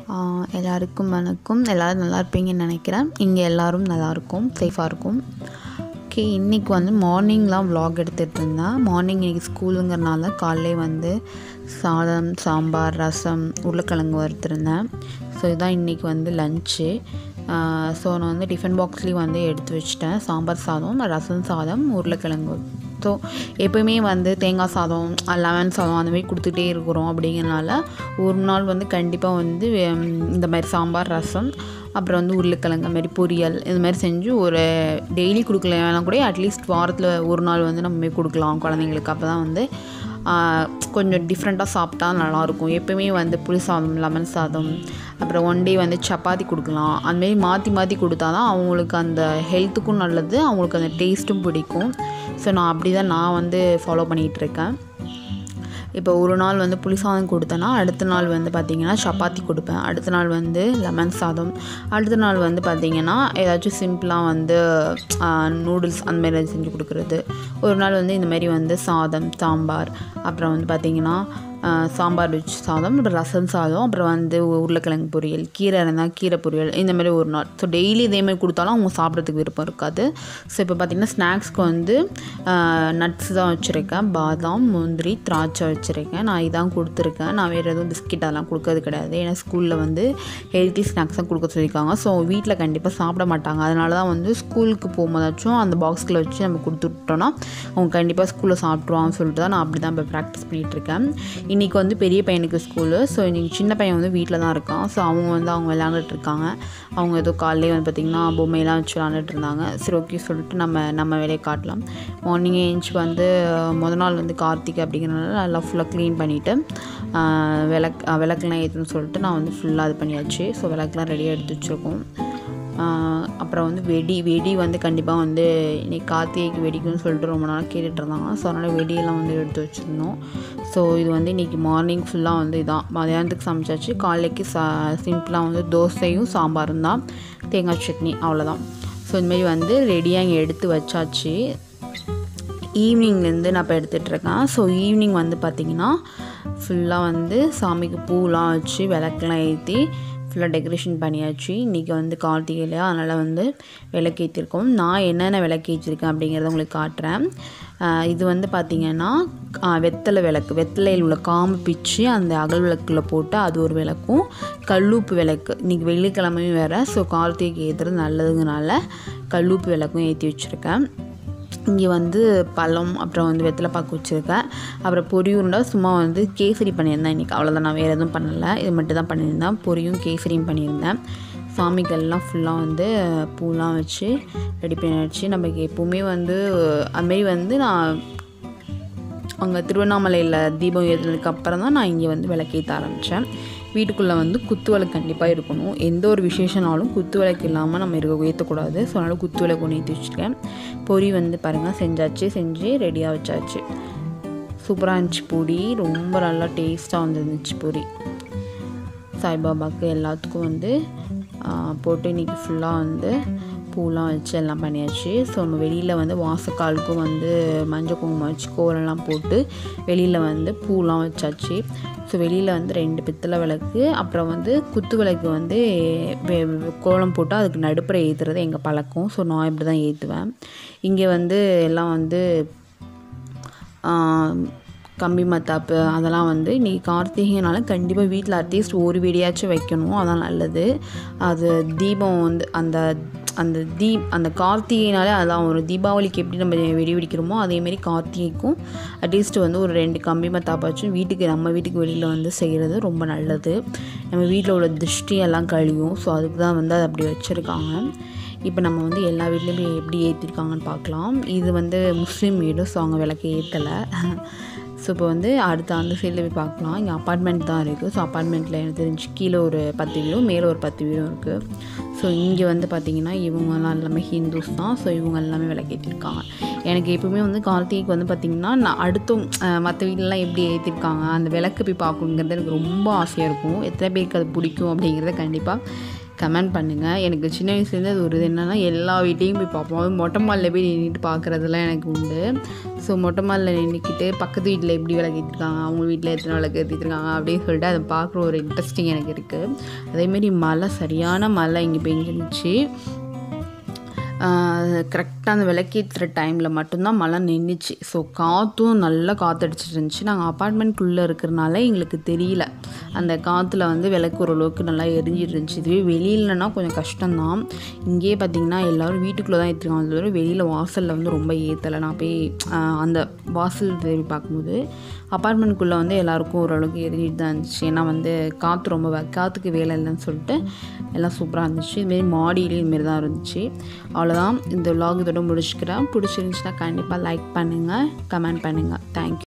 ஆஹ் எல்லாருக்கும் வணக்கம் எல்லோரும் நல்லா இருப்பீங்கன்னு நினைக்கிறேன் இங்கே எல்லோரும் நல்லாயிருக்கும் சேஃபாக இருக்கும் ஓகே இன்றைக்கி வந்து மார்னிங்லாம் vlog எடுத்துகிட்டு இருந்தேன் மார்னிங் இன்றைக்கி ஸ்கூலுங்கிறனால காலையிலே வந்து சாதம் சாம்பார் ரசம் உருளைக்கிழங்கு வறுத்துருந்தேன் ஸோ இதுதான் இன்றைக்கி வந்து லஞ்சு ஸோ நான் வந்து டிஃபன் பாக்ஸ்லேயும் வந்து எடுத்து வச்சிட்டேன் சாம்பார் சாதம் ரசம் சாதம் உருளைக்கிழங்கு ஸோ எப்போயுமே வந்து தேங்காய் சாதம் லெமன் சாதம் அந்த மாதிரி கொடுத்துட்டே இருக்கிறோம் அப்படிங்கிறனால ஒரு நாள் வந்து கண்டிப்பாக வந்து ஹம், இந்த மாதிரி சாம்பார் ரசம் அப்புறம் வந்து உருளைக்கிழங்கு மாதிரி பொரியல் இது மாதிரி செஞ்சு ஒரு டெய்லி கொடுக்கலனா கூட அட்லீஸ்ட் வாரத்தில் ஒரு நாள் வந்து நம்ம மாதிரி கொடுக்கலாம் குழந்தைங்களுக்கு அப்போ தான் வந்து ஆஹ், கொஞ்சம் டிஃப்ரெண்ட்டாக சாப்பிட்டா நல்லாயிருக்கும் எப்போயுமே வந்து புளி சாதம் லெமன் சாதம் அப்புறம் ஒன் டே வந்து சப்பாத்தி கொடுக்கலாம் அந்தமாரி மாற்றி மாற்றி கொடுத்தா தான் அவங்களுக்கு அந்த ஹெல்த்துக்கும் நல்லது அவங்களுக்கு அந்த டேஸ்ட்டும் பிடிக்கும் ஸோ நான் அப்படி தான் நான் வந்து ஃபாலோ பண்ணிகிட்டு இருக்கேன் இப்போ ஒரு நாள் வந்து புளி சாதம் கொடுத்தேன்னா அடுத்த நாள் வந்து பார்த்திங்கன்னா சப்பாத்தி கொடுப்பேன் அடுத்த நாள் வந்து லெமன் சாதம் அடுத்த நாள் வந்து பார்த்திங்கன்னா ஏதாச்சும் சிம்பிளாக வந்து நூடுல்ஸ் அந்த மாதிரி ஏதாச்சும் செஞ்சு கொடுக்குறது ஒரு நாள் வந்து இந்த மாதிரி வந்து சாதம் சாம்பார் அப்புறம் வந்து பார்த்திங்கன்னா ஆஹ், சாம்பார் வச்சு சாதம் அப்புறம் ரசம் சாதம் அப்புறம் வந்து உ- உருளைக்கிழங்கு பொரியல் கீரை இருந்தால் கீரை பொரியல் இந்த மாதிரி ஒரு நாள் ஸோ டெய்லி இதே மாதிரி கொடுத்தாலும் அவங்க சாப்பிட்றதுக்கு விருப்பம் இருக்காது ஸோ இப்போ பார்த்திங்கன்னா ஸ்நாக்ஸ்க்கு வந்து நட்ஸ் தான் வச்சுருக்கேன் பாதாம் முந்திரி திராட்சை வச்சுருக்கேன் நான் இதான் கொடுத்துருக்கேன் நான் வேறு எதுவும் பிஸ்கெட் அதெல்லாம் கொடுக்கறது கிடையாது ஏன்னா ஸ்கூலில் வந்து ஹெல்த்தி ஸ்நாக்ஸ் தான் கொடுக்க சொல்லியிருக்காங்க ஸோ வீட்டில் கண்டிப்பாக சாப்பிட மாட்டாங்க அதனால தான் வந்து ஸ்கூலுக்கு போகும்போதாச்சும் அந்த பாக்ஸில் வச்சு நம்ம கொடுத்து விட்டோன்னா அவங்க கண்டிப்பாக ஸ்கூலில் சாப்பிட்ருவாங்கன்னு சொல்லிட்டு தான் நான் அப்படி தான் இப்போ ப்ராக்டிஸ் பண்ணிகிட்ருக்கேன் இன்றைக்கி வந்து பெரிய பையனுக்கு ஸ்கூலு ஸோ இன்றைக்கி சின்ன பையன் வந்து வீட்டில் தான் இருக்கான் ஸோ அவங்க வந்து அவங்க விளையாண்டுட்டு இருக்காங்க அவங்க ஏதோ காலையிலே வந்து பார்த்திங்கன்னா பொம்மையெல்லாம் வச்சு விளாண்டுட்டு இருந்தாங்க சரி ஓகே சொல்லிட்டு நம்ம நம்ம வேலையை காட்டலாம் மார்னிங்கே எழுந்துச்சி வந்து முத நாள் வந்து கார்த்திகை அப்படிங்கிறனால நல்லா ஃபுல்லாக க்ளீன் பண்ணிவிட்டு விளக்கு அஹ் விளக்குலாம் ஏற்றணும்னு சொல்லிட்டு நான் வந்து ஃபுல்லாக இது பண்ணியாச்சு ஸோ விளக்குலாம் ரெடியாக எடுத்து வச்சுருக்கோம் ஆஹ் அப்புறம் வந்து வெடி வெடி வந்து கண்டிப்பாக வந்து இன்னைக்கு கார்த்திகைக்கு வெடிக்கும்னு சொல்லிட்டு ரொம்ப நாளாக கேட்டுட்டு இருந்தாங்க ஸோ அதனால் வெடியெல்லாம் வந்து எடுத்து வச்சுருந்தோம் ஸோ இது வந்து இன்றைக்கி மார்னிங் ஃபுல்லாக வந்து இதான் மதியானத்துக்கு சமைச்சாச்சு காலைக்கு சா சிம்பிளாக வந்து தோசையும் சாம்பாரும் தான் தேங்காய் சட்னி அவ்வளோதான் ஸோ இந்தமாரி வந்து ரெடியாக இங்கே எடுத்து வச்சாச்சு ஈவினிங்லேருந்து நான் இப்போ எடுத்துகிட்ருக்கேன் ஸோ ஈவினிங் வந்து பார்த்திங்கன்னா ஃபுல்லாக வந்து சாமிக்கு பூலாம் வச்சு விளக்கெல்லாம் ஏற்றி ஃபுல்லாக டெக்கரேஷன் பண்ணியாச்சு இன்றைக்கி வந்து கார்த்திகை இல்லையா அதனால் வந்து விளக்கேற்றிருக்கோம் நான் என்னென்ன விளக்கேற்றிருக்கேன் அப்படிங்கிறத உங்களுக்கு காட்டுறேன் ஆஹ் இது வந்து பார்த்திங்கன்னா ஆஹ் வெத்தலை விளக்கு வெத்தலையில் உள்ள காம்பு பிச்சு அந்த அகல் விளக்கில் போட்டு அது ஒரு விளக்கும் கல்லூப்பு விளக்கு இன்றைக்கி வெள்ளிக்கிழமையும் வேறு ஸோ கார்த்திகைக்கு ஏற்றுறது நல்லதுங்கனால கல்லூப்பு விளக்கும் ஏற்றி வச்சுருக்கேன் இங்கே வந்து பழம் அப்புறம் வந்து வெத்தலை பாக்கு வச்சுருக்கேன் அப்புறம் பொரி உருண்டை சும்மா வந்து கேசரி பண்ணியிருந்தேன் இன்றைக்கி அவ்வளோதான் நான் வேறு எதுவும் பண்ணலை இது மட்டும் தான் பண்ணியிருந்தேன் பொரியும் கேசரியும் பண்ணியிருந்தேன் சாமிக்கெல்லாம் ஃபுல்லாக வந்து பூலாம் வச்சு ரெடி பண்ணி வச்சு நமக்கு எப்போவுமே வந்து அதுமாரி வந்து நான் அங்கே திருவண்ணாமலையில் தீபம் ஏற்றுனதுக்கு அப்புறம் தான் நான் இங்கே வந்து விளக்கேற்ற ஆரம்பித்தேன் வீட்டுக்குள்ளே வந்து குத்து விளக்கு கண்டிப்பாக இருக்கணும் எந்த ஒரு விசேஷனாலும் குத்து விளக்கு இல்லாமல் நம்ம இருக்க ஏற்றக்கூடாது ஸோ அதனால் குத்து விளக்கு ஒன்று ஏற்றி வச்சுருக்கேன் பொரி வந்து பாருங்கள் செஞ்சாச்சு செஞ்சு ரெடியாக வச்சாச்சு சூப்பராக இருந்துச்சு பொடி ரொம்ப நல்லா டேஸ்ட்டாக வந்துருந்துச்சு பொரி சாய்பாபாவுக்கு எல்லாத்துக்கும் வந்து ஆ, போட்டு இன்றைக்கி ஃபுல்லாக வந்து பூலாம் வச்சு எல்லாம் பண்ணியாச்சு ஸோ நம்ம வெளியில் வந்து வாசக்காலுக்கும் வந்து மஞ்சள் குங்குமம் வச்சு கோலம்லாம் போட்டு வெளியில் வந்து பூலாம் வச்சாச்சு ஸோ வெளியில் வந்து ரெண்டு பித்தளை விளக்கு அப்புறம் வந்து குத்து விளக்கு வந்து வெ- வெ- கோலம் போட்டு அதுக்கு நடுப்புற ஏற்றுறது எங்கள் பழக்கம் ஸோ நான் இப்படி தான் ஏற்றுவேன் இங்கே வந்து எல்லாம் வந்து ஆஹ் கம்பி மத்தாப்பு அதெல்லாம் வந்து இன்றைக்கி கார்த்திகைனால கண்டிப்பாக வீட்டில் அட்லீஸ்ட் ஒரு வெடியாச்சும் வைக்கணும் அதான் நல்லது அது தீபம் வந்து அந்த அந்த தீ அந்த கார்த்திகைனாலே அதான் ஒரு தீபாவளிக்கு எப்படி நம்ம வெடி வெடிக்கிறோமோ அதேமாரி கார்த்திகைக்கும் அட்லீஸ்ட் வந்து ஒரு ரெண்டு கம்பி மத்தாப்பாச்சும் வீட்டுக்கு நம்ம வீட்டுக்கு வெளியில் வந்து செய்கிறது ரொம்ப நல்லது நம்ம வீட்டில் உள்ள திருஷ்டி எல்லாம் கழியும் ஸோ அதுக்கு தான் வந்து அது அப்படி வச்சுருக்காங்க இப்போ நம்ம வந்து எல்லா வீட்லேயுமே எப்படி ஏற்றிருக்காங்கன்னு பார்க்கலாம் இது வந்து முஸ்லீம் வீடு ஸோ அவங்க விளக்கு ஏற்றலை ஸோ இப்போ வந்து அடுத்த அந்த சைடில் போய் பார்க்கலாம் இங்கே அப்பார்ட்மெண்ட் தான் இருக்குது ஸோ அப்பார்ட்மெண்ட்டில் எனக்கு தெரிஞ்சு கீழே ஒரு பத்து வீடும் மேலே ஒரு பத்து வீடும் இருக்குது ஸோ இங்கே வந்து பார்த்திங்கன்னா இவங்கெல்லாம் எல்லாமே ஹிந்துஸ் தான் ஸோ இவங்க எல்லாமே விளக்கேற்றிருக்காங்க எனக்கு எப்பவுமே வந்து கார்த்திகைக்கு வந்து பார்த்திங்கன்னா நான் அடுத்தும் மற்ற வீட்டிலலாம் எப்படி ஏற்றிருக்காங்க அந்த விளக்கு போய் பார்க்கணுங்கிறது எனக்கு ரொம்ப ஆசையாக இருக்கும் எத்தனை பேருக்கு அது பிடிக்கும் அப்படிங்கிறத கண்டிப்பாக கமெண்ட் பண்ணுங்கள் எனக்கு சின்ன வயசுலேருந்து அது ஒரு இது என்னென்னா எல்லா வீட்டையும் போய் பார்ப்போம் அதுவும் மொட்டை மாலில் போய் நின்றுட்டு பார்க்குறதுலாம் எனக்கு உண்டு ஸோ மொட்டை மாலில் நின்றுக்கிட்டு பக்கத்து வீட்டில் எப்படி விளக்கிட்டுருக்காங்க அவங்க வீட்டில் எத்தனை விளக்கு ஏற்றிட்டுருக்காங்க அப்படின்னு சொல்லிட்டு அதை பார்க்குற ஒரு இன்ட்ரெஸ்டிங் எனக்கு இருக்குது அதேமாரி மழை சரியான மழை இங்கே பெஞ்சிருந்துச்சு கரெக்டாக அந்த விளக்கேற்றுற டைமில் மட்டும்தான் மழை நின்றுச்சு ஸோ காற்றும் நல்லா காற்றடிச்சிட்டு இருந்துச்சு நாங்கள் அப்பார்ட்மெண்ட்குள்ளே இருக்கிறனால எங்களுக்கு தெரியல அந்த காற்றுல வந்து விளக்கு ஓரளவுக்கு நல்லா எரிஞ்சிட்டு இருந்துச்சு இதுவே வெளியிலனா கொஞ்சம் கஷ்டம்தான் இங்கேயே பார்த்தீங்கன்னா எல்லோரும் வீட்டுக்குள்ளே தான் ஏற்றிருக்காங்க தவிர வெளியில் வாசலில் வந்து ரொம்ப ஏற்றலை நான் போய் ஆஹ், அந்த வாசல் தேடி பார்க்கும்போது அப்பார்ட்மெண்ட்குள்ளே வந்து எல்லாருக்கும் ஓரளவுக்கு எரிஞ்சிட்டு தான் இருந்துச்சு ஏன்னா வந்து காற்று ரொம்ப வ- காற்றுக்கு வேலை இல்லைன்னு சொல்லிட்டு எல்லாம் சூப்பராக இருந்துச்சு இதுமாரி மாடியிலையும் இதுமாரி தான் இருந்துச்சு அவ்வளோதான் இந்த vlog இதோட முடிச்சுக்கிறேன் பிடிச்சிருந்துச்சுன்னா கண்டிப்பாக லைக் பண்ணுங்கள் கமெண்ட் பண்ணுங்கள் தேங்க்யூ